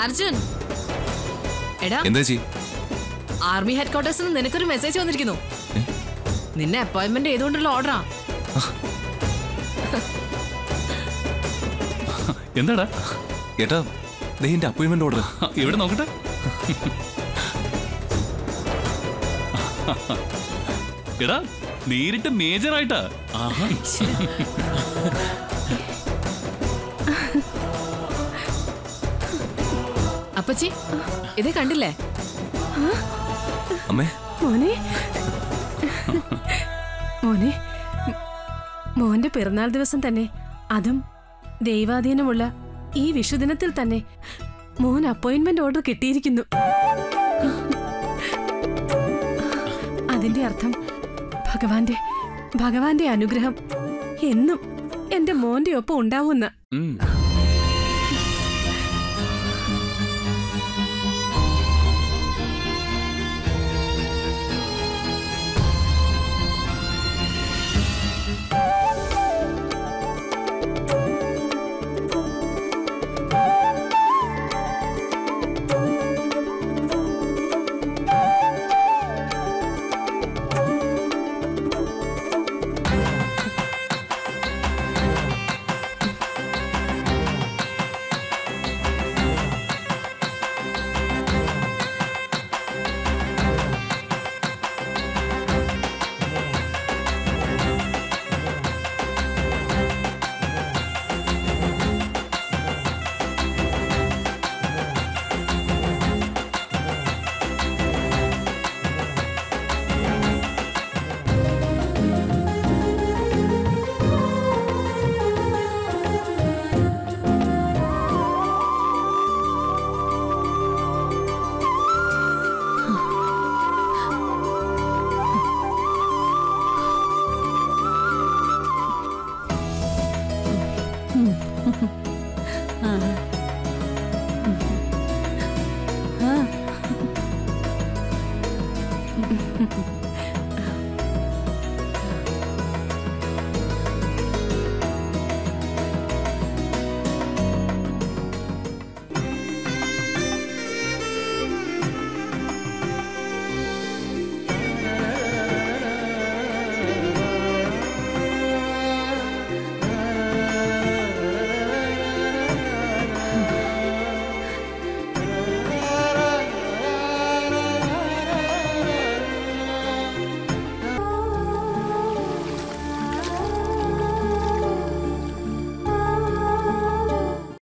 അർജുൻ എടാ എന്താ ചേച്ചി ആർമി ഹെഡ്ക്വാർട്ടേഴ്സിൽ നിന്ന് നിനക്കൊരു മെസ്സേജ് വന്നിരിക്കുന്നു നിന്നെ അപ്പോയിന്റ്മെന്റ് ചെയ്തുകൊണ്ടുള്ള ഓർഡറാ എന്താടാ ഏട്ടാ ദേ എന്റെ അപ്പോയിന്റ്മെന്റ് ഓർഡർ ഇവിടെ നോക്കട്ടെ എടാ നേരിട്ട് മേജർ ആയിട്ടാ ആഹാ അപ്പച്ചി ഇത് കണ്ടില്ലേ അമ്മേ മോനെ മോനെ മോന്റെ പിറന്നാൾ ദിവസം തന്നെ അതും ദൈവാധീനമുള്ള ഈ വിഷുദിനത്തിൽ തന്നെ മോൻ അപ്പോയിന്റ്മെന്റ് ഓർഡർ കിട്ടിയിരിക്കുന്നു അതിന്റെ അർത്ഥം ഭഗവാന്റെ ഭഗവാന്റെ അനുഗ്രഹം എന്നും എന്റെ മോന്റെ ഒപ്പം ഉണ്ടാവുന്ന ഉം.